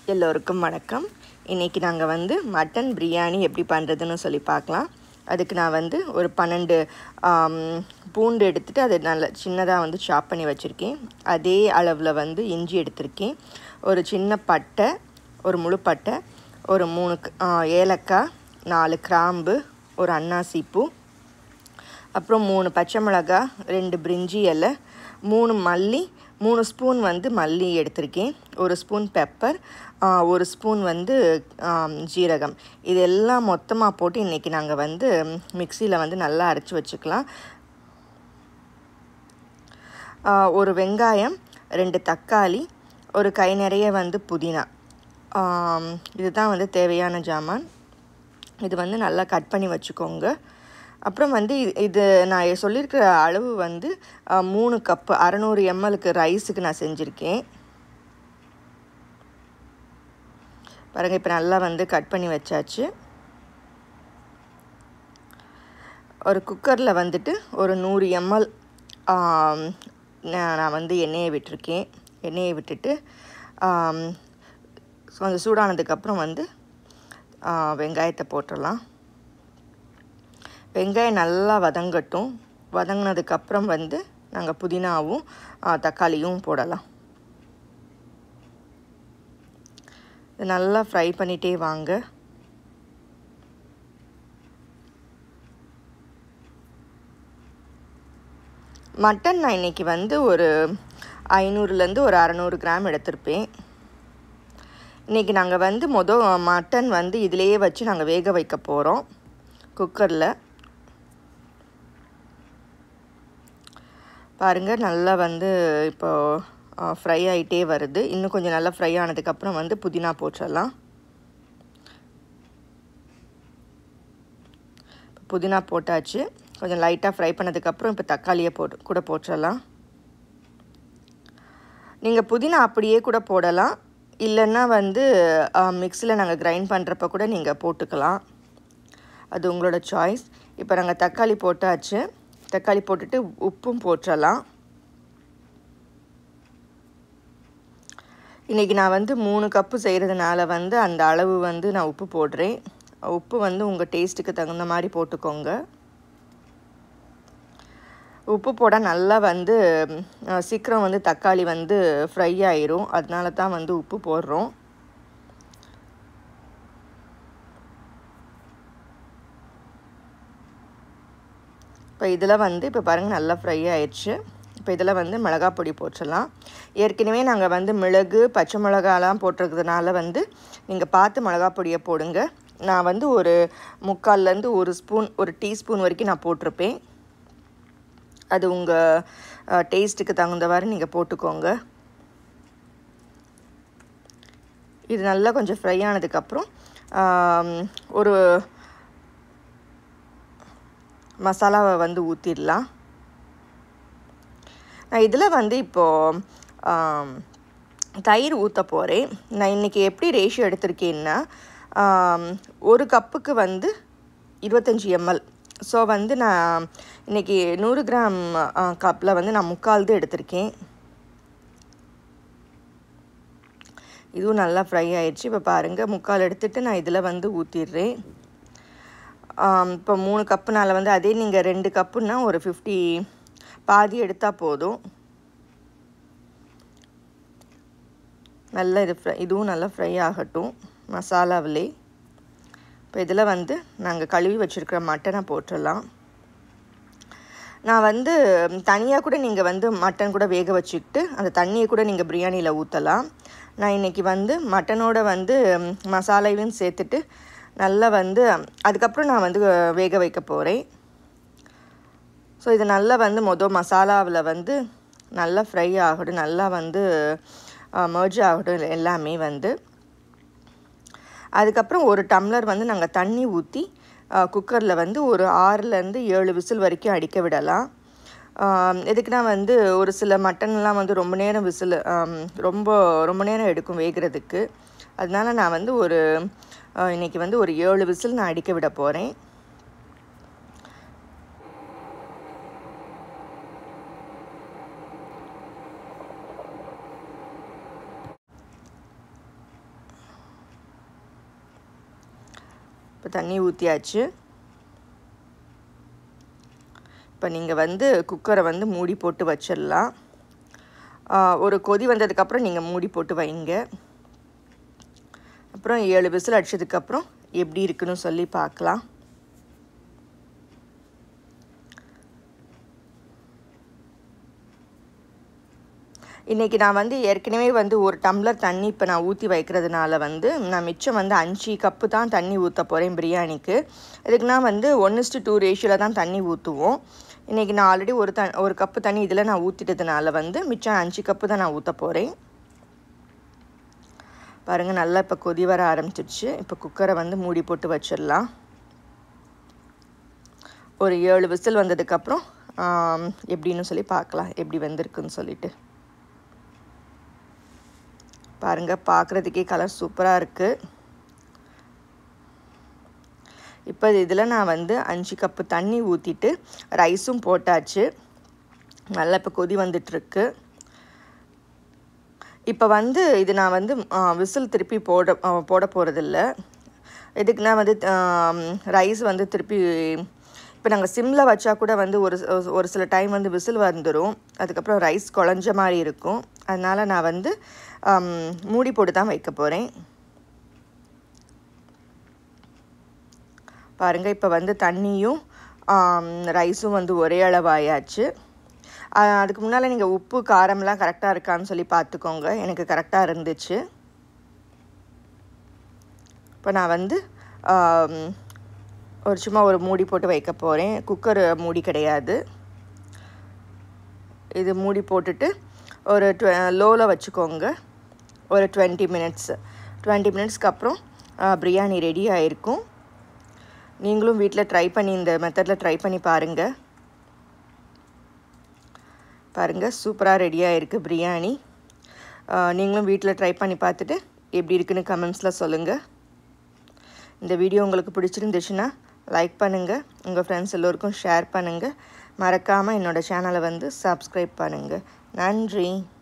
எல்லோருக்கும் வணக்கம் இன்றைக்கி நாங்கள் வந்து மட்டன் பிரியாணி எப்படி பண்ணுறதுன்னு சொல்லி பார்க்கலாம் அதுக்கு நான் வந்து ஒரு பன்னெண்டு ஆம், பூண்டு எடுத்துகிட்டு அதை நல்ல சின்னதாக வந்து சாப் பண்ணி வச்சுருக்கேன் அதே அளவில் வந்து இஞ்சி எடுத்திருக்கேன் ஒரு சின்ன பட்டை ஒரு முழு பட்டை ஒரு மூணு க- ஆ, ஏலக்காய் நாலு கிராம்பு ஒரு அன்னாசி பூ அப்புறம் மூணு பச்சை மிளகாய் ரெண்டு பிரிஞ்சி இலை மூணு மல்லி மூணு ஸ்பூன் வந்து மல்லி எடுத்திருக்கேன் ஒரு ஸ்பூன் பெப்பர் ஒரு ஸ்பூன் வந்து ஆம், ஜீரகம் இதெல்லாம் மொத்தமாக போட்டு இன்றைக்கி நாங்கள் வந்து மிக்சியில் வந்து நல்லா அரைச்சி வச்சுக்கலாம் ஆ, ஒரு வெங்காயம் ரெண்டு தக்காளி ஒரு கை நிறைய வந்து புதினா ஆம், இதுதான் வந்து தேவையான ஜாமான் இது வந்து நல்லா கட் பண்ணி வச்சுக்கோங்க அப்புறம் வந்து இது- இது நான் சொல்லியிருக்கிற அளவு வந்து அஹ், மூணு கப்பு அறநூறு எம்எல்க்கு ரைஸுக்கு நான் செஞ்சுருக்கேன் பாருங்கள் இப்போ நல்லா வந்து கட் பண்ணி வச்சாச்சு ஒரு குக்கரில் வந்துட்டு ஒரு நூறு எம்எல் நான் வந்து எண்ணெயை விட்டிருக்கேன் எண்ணெயை விட்டுட்டு ஆம், கொஞ்சம் சூடானதுக்கப்புறம் வந்து ஆ, வெங்காயத்தை போட்டுடலாம் வெங்காயம் நல்லா வதங்கட்டும் வதங்கினதுக்கப்புறம் வந்து நாங்கள் புதினாவும் ஆ, தக்காளியும் போடலாம் இது நல்லா ஃப்ரை பண்ணிகிட்டே வாங்க மட்டன் நான் இன்னைக்கு வந்து ஒரு ஐநூறுலேருந்து ஒரு அறநூறு கிராம் எடுத்திருப்பேன் இன்றைக்கி நாங்கள் வந்து மொதல் மட்டன் வந்து இதிலேயே வச்சு நாங்கள் வேக வைக்க போகிறோம் குக்கரில் பாருங்கள் நல்லா வந்து இப்போ ஃப்ரை ஆகிட்டே வருது இன்னும் கொஞ்சம் நல்லா ஃப்ரை ஆனதுக்கப்புறம் வந்து புதினா போட்டுடலாம் புதினா போட்டாச்சு கொஞ்சம் லைட்டாக ஃப்ரை பண்ணதுக்கப்புறம் இப்போ தக்காளியை போட்டு கூட போட்டுடலாம் நீங்கள் புதினா அப்படியே கூட போடலாம் இல்லைன்னா வந்து மிக்ஸியில் நாங்கள் கிரைண்ட் பண்ணுறப்ப கூட நீங்கள் போட்டுக்கலாம் அது உங்களோட சாய்ஸ் இப்போ நாங்கள் தக்காளி போட்டாச்சு தக்காளி போட்டுட்டு உப்பும் போட்டுடலாம் இன்றைக்கி நான் வந்து மூணு கப்பு செய்கிறதுனால வந்து அந்த அளவு வந்து நான் உப்பு போடுறேன் உப்பு வந்து உங்கள் டேஸ்ட்டுக்கு தகுந்த மாதிரி போட்டுக்கோங்க உப்பு போட நல்லா வந்து ம், அஹ், சீக்கிரம் வந்து தக்காளி வந்து ஃப்ரை ஆயிரும் அதனால தான் வந்து உப்பு போடுறோம் இப்போ இதில் வந்து இப்போ பாருங்கள் நல்லா ஃப்ரை ஆயிடுச்சு இப்போ இதில் வந்து மிளகா பொடி போட்டுடலாம் ஏற்கனவே நாங்கள் வந்து மிளகு பச்சை மிளகாலாம் போட்டிருக்கிறதுனால வந்து நீங்கள் பார்த்து மிளகா பொடியை போடுங்க நான் வந்து ஒரு முக்கால்லேருந்து ஒரு ஸ்பூன் ஒரு டீஸ்பூன் வரைக்கும் நான் போட்டிருப்பேன் அது உங்கள் டேஸ்ட்டுக்கு தகுந்தவாறு நீங்கள் போட்டுக்கோங்க இது நல்லா கொஞ்சம் ஃப்ரை ஆனதுக்கப்புறம் ஆம், ஒரு மசாலாவை வந்து ஊற்றிடலாம் நான் இதில் வந்து இப்போது ஆம், தயிர் ஊற்ற போகிறேன் நான் இன்றைக்கி எப்படி ரேஷியோ எடுத்திருக்கேன்னா ஆம், ஒரு கப்புக்கு வந்து இருபத்தஞ்சி எம்எல் ஸோ வந்து நான் இன்றைக்கி நூறு கிராம் கப்பில் வந்து நான் முக்கால்து எடுத்திருக்கேன் இதுவும் நல்லா ஃப்ரை ஆயிடுச்சு இப்போ பாருங்கள் முக்கால் எடுத்துட்டு நான் இதில் வந்து ஊற்றிடுறேன் இப்போ மூணு கப்புனால வந்து அதே நீங்கள் ரெண்டு கப்புன்னா ஒரு ஃபிஃப்டி பாதி எடுத்தால் போதும் நல்லா இது ஃப்ரை இதுவும் நல்லா ஃப்ரை ஆகட்டும் மசாலாவிலே இப்போ இதில் வந்து நாங்கள் கழுவி வச்சுருக்கிற மட்டனை போட்டுடலாம் நான் வந்து தனியாக கூட நீங்கள் வந்து மட்டன் கூட வேக வச்சுக்கிட்டு அந்த தண்ணியை கூட நீங்கள் பிரியாணியில் ஊற்றலாம் நான் இன்றைக்கி வந்து மட்டனோட வந்து ம், மசாலாவையும் சேர்த்துட்டு நல்லா வந்து அதுக்கப்புறம் நான் வந்து வேக வைக்க போகிறேன் ஸோ இது நல்லா வந்து மொதல் மசாலாவில் வந்து நல்லா ஃப்ரை ஆகட்டும் நல்லா வந்து மர்ஜ் ஆகட்டும் இது எல்லாமே வந்து அதுக்கப்புறம் ஒரு டம்ளர் வந்து நாங்கள் தண்ணி ஊற்றி குக்கரில் வந்து ஒரு ஆறுலேருந்து ஏழு விசில் வரைக்கும் அடிக்க விடலாம் ஆம், எதுக்குன்னா வந்து ஒரு சில மட்டன்லாம் வந்து ரொம்ப நேரம் விசில் ரொம்ப ரொம்ப நேரம் எடுக்கும் வேகிறதுக்கு அதனால நான் வந்து ஒரு ஆ, இன்னைக்கு வந்து ஒரு ஏழு விசில் நான் அடிக்க விட போகிறேன் இப்போ தண்ணி ஊற்றியாச்சு இப்போ நீங்கள் வந்து குக்கரை வந்து மூடி போட்டு வச்சிடலாம் ஒரு கொதி வந்ததுக்கப்புறம் நீங்கள் மூடி போட்டு வைங்க அப்புறம் ஏழு விசில் அடித்ததுக்கப்புறம் எப்படி இருக்குன்னு சொல்லி பார்க்கலாம் இன்றைக்கி நான் வந்து ஏற்கனவே வந்து ஒரு டம்ளர் தண்ணி இப்போ நான் ஊற்றி வைக்கிறதுனால வந்து நான் மிச்சம் வந்து அஞ்சு கப்பு தான் தண்ணி ஊற்ற போகிறேன் பிரியாணிக்கு இதுக்குனா வந்து ஒன்னுஸ்ட்டு டூ ரேஷியோவில் தான் தண்ணி ஊற்றுவோம் இன்றைக்கி நான் ஆல்ரெடி ஒரு த ஒரு கப்பு தண்ணி இதில் நான் ஊற்றிட்டதுனால வந்து மிச்சம் அஞ்சு கப்பு தான் நான் ஊற்ற போகிறேன் பாருங்கள் நல்லா இப்போ கொதி வர ஆரம்பிச்சிடுச்சு இப்போ குக்கரை வந்து மூடி போட்டு வச்சிடலாம் ஒரு ஏழு விசில் வந்ததுக்கப்புறம் எப்படின்னு சொல்லி பார்க்கலாம் எப்படி வந்திருக்குன்னு சொல்லிட்டு பாருங்கள் பார்க்குறதுக்கே கலர் சூப்பராக இருக்குது இப்போ இதில் நான் வந்து அஞ்சு கப்பு தண்ணி ஊற்றிட்டு ரைஸும் போட்டாச்சு நல்லா இப்போ கொதி வந்துட்டுருக்கு இப்போ வந்து இது நான் வந்து விசில் திருப்பி போட போட போகிறதில்ல இதுக்கு நான் வந்து ரைஸ் வந்து திருப்பி இப்போ நாங்கள் சிம்மில் வச்சா கூட வந்து ஒரு ஒரு சில டைம் வந்து விசில் வந்துடும் அதுக்கப்புறம் ரைஸ் குழஞ்ச மாதிரி இருக்கும் அதனால் நான் வந்து மூடி போட்டு தான் வைக்க போகிறேன் பாருங்கள் இப்போ வந்து தண்ணியும் ரைஸும் வந்து ஒரே அளவாயாச்சு அதுக்கு முன்னால் நீங்கள் உப்பு காரம்லாம் கரெக்டாக இருக்கான்னு சொல்லி பார்த்துக்கோங்க எனக்கு கரெக்டாக இருந்துச்சு இப்போ நான் வந்து ஒரு சும்மா ஒரு மூடி போட்டு வைக்க போகிறேன் குக்கர் மூடி கிடையாது இது மூடி போட்டுட்டு ஒரு டுவ லோவில் வச்சுக்கோங்க ஒரு டுவெண்ட்டி மினிட்ஸ் டுவெண்ட்டி மினிட்ஸ்க்கு அப்புறம் பிரியாணி ரெடி ஆகிருக்கும் நீங்களும் வீட்டில் ட்ரை பண்ணி இந்த மெத்தடில் ட்ரை பண்ணி பாருங்கள் பாருங்கள் சூப்பராக ரெடியாக இருக்குது பிரியாணி நீங்களும் வீட்டில் ட்ரை பண்ணி பார்த்துட்டு எப்படி இருக்குன்னு கமெண்ட்ஸில் சொல்லுங்கள் இந்த வீடியோ உங்களுக்கு பிடிச்சிருந்துச்சுன்னா லைக் பண்ணுங்கள் உங்கள் ஃப்ரெண்ட்ஸ் எல்லோருக்கும் ஷேர் பண்ணுங்கள் மறக்காமல் என்னோடய சேனலை வந்து சப்ஸ்கிரைப் பண்ணுங்கள் நன்றி